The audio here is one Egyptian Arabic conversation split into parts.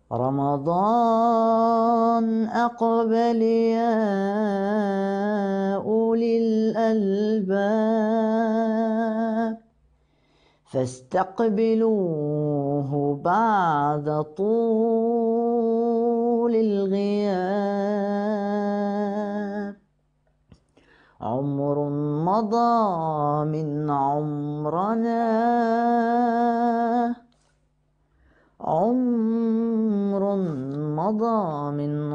رمضان أقبل يا أولي الألباب فاستقبلوه بعد طول الغياب عمر مضى من عمرنا عمر مضى من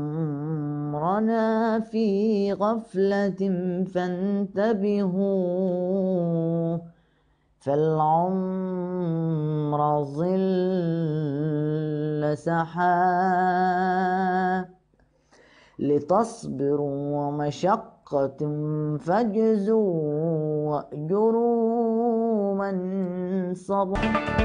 عمرنا في غفلة فانتبهوا فالعمر ظل سحاب لتصبروا ومشقة فاجزوا وأجروا من صبر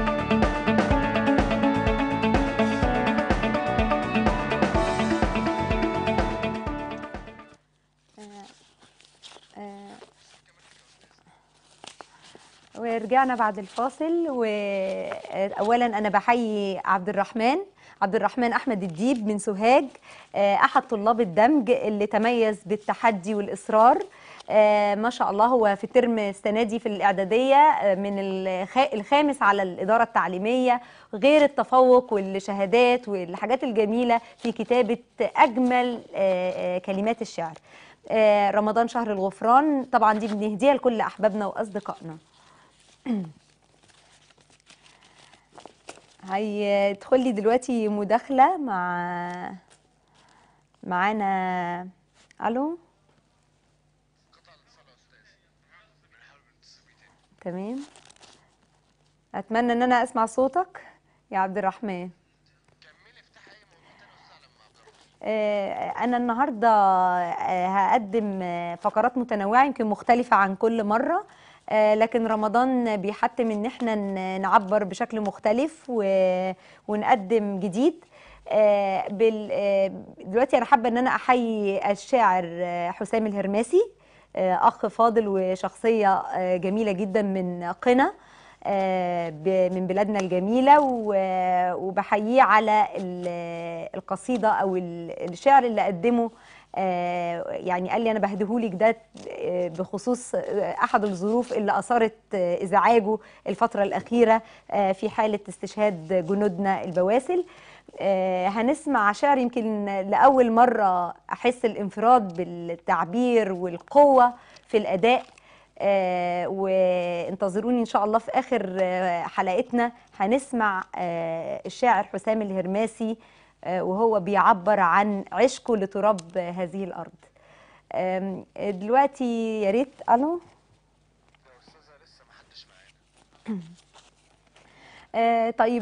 ورجعنا بعد الفاصل واولا انا بحيي عبد الرحمن عبد الرحمن احمد الديب من سوهاج آه، احد طلاب الدمج اللي تميز بالتحدي والاصرار آه، ما شاء الله هو في الترم السنه دي في الاعداديه آه، من الخ- الخامس على الاداره التعليميه غير التفوق والشهادات والحاجات الجميله في كتابه اجمل آه، آه، كلمات الشعر آه، رمضان شهر الغفران طبعا دي بنهديها لكل احبابنا واصدقائنا هيدخل لي دلوقتي مداخلة مع معانا الو تمام اتمنى ان انا اسمع صوتك يا عبد الرحمن آه، انا النهارده آه، هقدم آه، فقرات متنوعه يمكن مختلفه عن كل مره آه، لكن رمضان بيحتم ان احنا ن- نعبر بشكل مختلف و- ونقدم جديد آه، بال- آه، دلوقتي انا حابه ان انا احيي الشاعر آه، حسام الهرماسي آه، اخ فاضل وشخصيه آه، جميله جدا من قنا آه، ب- من بلادنا الجميله و- وبحييه على ال- القصيده او ال- الشعر اللي قدمه آه، يعني قال لي انا بهديهولك ده آه، بخصوص آه، احد الظروف اللي اثارت آه، ازعاجه الفتره الاخيره آه، في حاله استشهاد جنودنا البواسل آه، هنسمع شعر يمكن لاول مره احس الانفراد بالتعبير والقوه في الاداء آه، وانتظروني ان شاء الله في اخر آه، حلقتنا هنسمع آه، الشاعر حسام الهرماسي آه، وهو بيعبر عن عشقه لتراب هذه الارض آم، دلوقتي يا ريت الو آه، طيب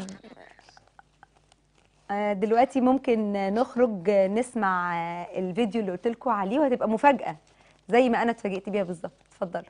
آه، دلوقتي ممكن نخرج نسمع آه، الفيديو اللي قلت لكم عليه وهتبقى مفاجأة زي ما انا اتفاجئت بيها بالظبط اتفضلوا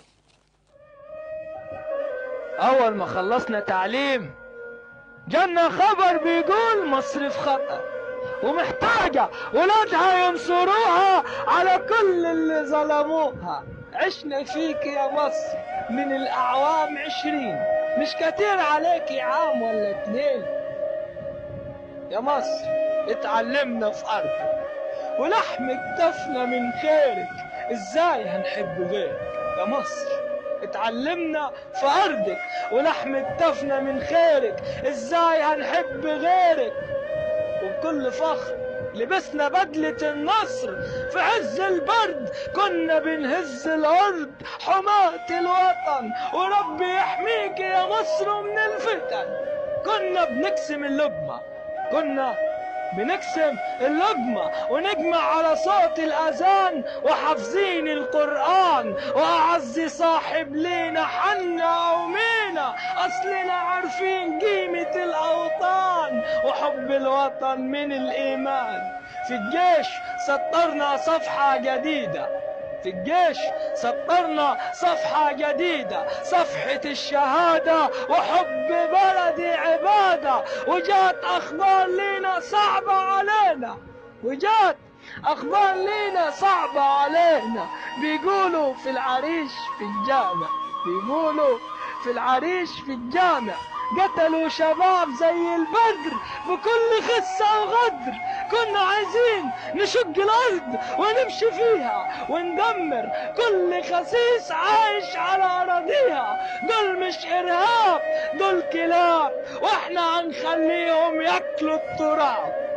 أول ما خلصنا تعليم جانا خبر بيقول مصر في خطر ومحتاجة ولادها ينصروها على كل اللي ظلموها عشنا فيك يا مصر من الأعوام عشرين مش كتير عليك عام ولا اتنين يا مصر اتعلمنا في أرضك ولحم اكتفنا من خيرك ازاي هنحب غيرك يا مصر اتعلمنا في أرضك ولحم اكتفنا من خيرك ازاي هنحب غيرك وبكل فخر لبسنا بدلة النصر في عز البرد كنا بنهز الأرض حماة الوطن وربي يحميك يا مصر من الفتن كنا بنقسم اللقمة كنا بنقسم اللقمة ونجمع على صوت الأذان وحافظين القرآن وأعز صاحب لينا حنا ومينا أصلنا عارفين قيمة الأوطان وحب الوطن من الإيمان في الجيش سطرنا صفحة جديدة في الجيش سطرنا صفحة جديدة صفحة الشهادة وحب بلدي عبادة وجات أخبار لينا صعبة علينا وجات أخبار لينا صعبة علينا بيقولوا في العريش في الجامع بيقولوا في العريش في الجامع قتلوا شباب زي البدر بكل خسة وغدر كنا عايزين نشق الأرض ونمشي فيها وندمر كل خسيس عايش على أراضيها دول مش إرهاب دول كلاب وإحنا هنخليهم ياكلوا التراب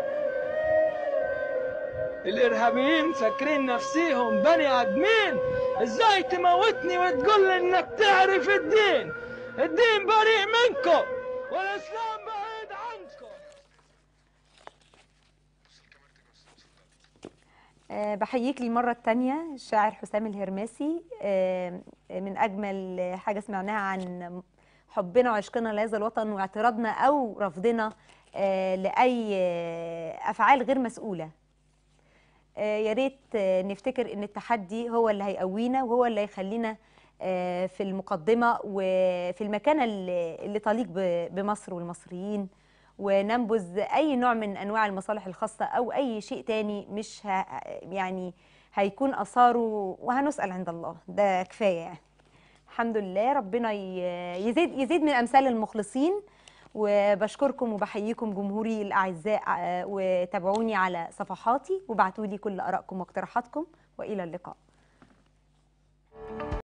الارهابيين فاكرين نفسيهم بني ادمين ازاي تموتني وتقول لي انك تعرف الدين الدين بريء منكم والاسلام بعيد عنكم آه، بحييك للمرة التانية الشاعر حسام الهرماسي آه، من أجمل حاجة سمعناها عن حبنا وعشقنا لهذا الوطن واعتراضنا أو رفضنا آه، لأي آه، أفعال غير مسؤولة آه، يا ريت آه، نفتكر ان التحدي هو اللي هيقوينا وهو اللي هيخلينا آه، في المقدمه وفي المكانه اللي اللي تليق ب- بمصر والمصريين وننبذ اي نوع من انواع المصالح الخاصه او اي شيء تاني مش ه... يعني هيكون اثاره وهنسال عند الله ده كفايه يعني الحمد لله ربنا ي- يزيد يزيد من امثال المخلصين وبشكركم وبحييكم جمهوري الاعزاء آه، وتابعوني على صفحاتي وابعتوا لي كل ارائكم واقتراحاتكم والى اللقاء